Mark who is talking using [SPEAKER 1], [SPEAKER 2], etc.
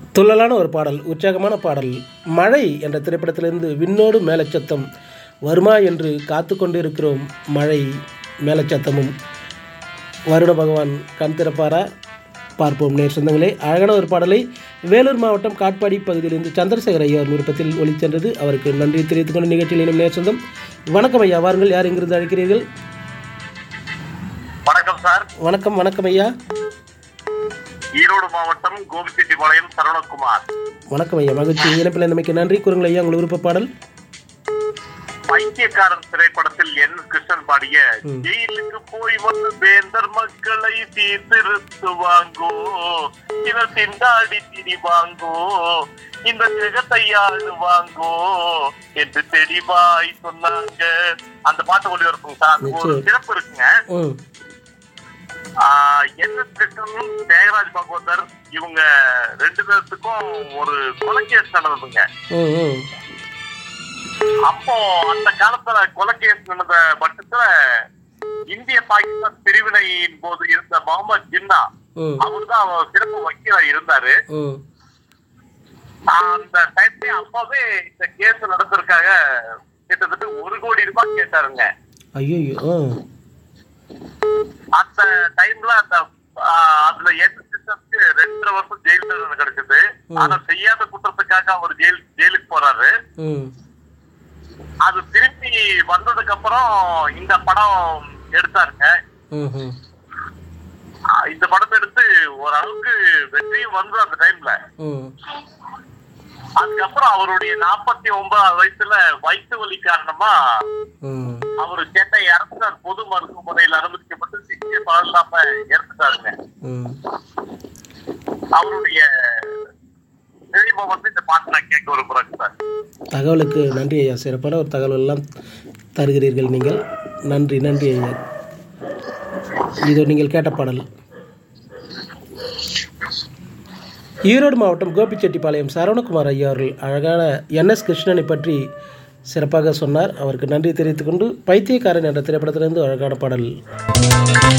[SPEAKER 1] துள்ளலான ஒரு பாடல் உற்சாகமான பாடல் மழை என்ற திரைப்படத்திலிருந்து விண்ணோடு மேலச்சத்தம் வருமா என்று காத்து கொண்டிருக்கிறோம் மழை மேலச்சத்தமும் வருண பகவான் கண் திறப்பாரா பார்ப்போம் நேர் சொந்தங்களே அழகான ஒரு பாடலை வேலூர் மாவட்டம் காட்பாடி பகுதியிலிருந்து சந்திரசேகர் ஐயா அவர் விருப்பத்தில் ஒளிச்சென்றது அவருக்கு நன்றி தெரிவித்துக் கொண்டு நிகழ்ச்சியில் இனம் நேர் சொந்தம் வணக்கம் ஐயா வாருங்கள் யார் எங்கிருந்து அழைக்கிறீர்கள்
[SPEAKER 2] வணக்கம் சார்
[SPEAKER 1] வணக்கம் வணக்கம் ஐயா
[SPEAKER 2] ஈரோடு மாவட்டம் கோபிச்செட்டிப்பாளையம் சரவணகுமார்
[SPEAKER 1] வணக்கம் ஐயா மகிழ்ச்சி இணைப்பில் இருந்தமைக்கு நன்றி கூறுங்கள் ஐயா உங்கள் விருப்ப பாடல்
[SPEAKER 2] பைத்தியக்காரன் திரைப்படத்தில் என் கிருஷ்ணன் பாடிய ஜெயிலுக்கு போய் வந்து வேந்தர் மக்களை சீர்திருத்துவாங்கோ இவர் திண்டாடி திரிவாங்கோ இந்த ஜெகத்தை ஆளுவாங்கோ என்று தெளிவாய் சொன்னாங்க அந்த பாட்டு ஒளிபரப்புங்க சார் அது ஒரு
[SPEAKER 1] நிச்சயம்.
[SPEAKER 2] சிறப்பு இருக்குங்க
[SPEAKER 1] ம்
[SPEAKER 2] ஆஹ் என் எஸ் கிருஷ்ணனும் ஜெயராஜ் பாகவதர் இவங்க ரெண்டு பேர்த்துக்கும் ஒரு கொலைகேஸ் நடந்ததுங்க
[SPEAKER 1] ம் ம்
[SPEAKER 2] அப்போ அந்த காலத்துல கொலைகேஸ் நடந்த பட்சத்துல இந்திய பாகிஸ்தான் பிரிவினையின் போது இருந்த முகமது ஜின்னா
[SPEAKER 1] ம்
[SPEAKER 2] அவர்தான் அவர் சிறப்பு வக்கீலா இருந்தாரு
[SPEAKER 1] ம்
[SPEAKER 2] அந்த டைம்ல அப்பவே இந்த கேஸ் நடந்திருக்காக கிட்டத்தட்ட ஒரு கோடி ரூபாய் கேட்டாருங்க
[SPEAKER 1] ஐயோ ஆ
[SPEAKER 2] அந்த டைம்ல அந்த ஆஹ், அதுல எட்டு சிஸ்டம்க்கு ரெண்டரை வருஷம் ஜெயில் தண்டனை கிடைச்சது ஆனா செய்யாத குற்றத்துக்காக அவர் ஜெயில் ஜெயிலுக்கு போறாரு
[SPEAKER 1] ம்
[SPEAKER 2] அது திருப்பி வந்ததுக்கு அப்புறம் இந்த படம் எடுத்தாருங்க
[SPEAKER 1] ம் ம்
[SPEAKER 2] ஆஹ், இந்த படத்தை எடுத்து ஓரளவுக்கு வெற்றியும் வந்தது அந்த டைம்ல
[SPEAKER 1] ம்
[SPEAKER 2] அதுக்கப்புறம் அவருடைய நாற்பத்தி ஒன்பதாவது வயசுல வயிற்று வலி காரணமா
[SPEAKER 1] ம்
[SPEAKER 2] அவரு சென்னை அரசார் பொது மருத்துவமனையில் அனுமதிக்கப்பட்டு சிகிச்சை பலன் இல்லாம இறந்துட்டாருங்க
[SPEAKER 1] ம்
[SPEAKER 2] அவருடைய தெளிவா வந்து இந்த பாட்டு நான் கேட்க விரும்புறேங்க சார்
[SPEAKER 1] தகவலுக்கு நன்றி ஐயா சிறப்பான ஒரு தகவல் எல்லாம் தருகிறீர்கள் நீங்கள் நன்றி நன்றி ஐயா இது நீங்கள் கேட்ட பாடல் ஈரோடு மாவட்டம் கோபிச்செட்டிப்பாளையம் சரவணகுமார் ஐயா அவர்கள் அழகான என்எஸ் கிருஷ்ணனை பற்றி சிறப்பாக சொன்னார் அவருக்கு நன்றி தெரிவித்துக்கொண்டு பைத்தியக்காரன் என்ற திரைப்படத்திலிருந்து அழகான பாடல்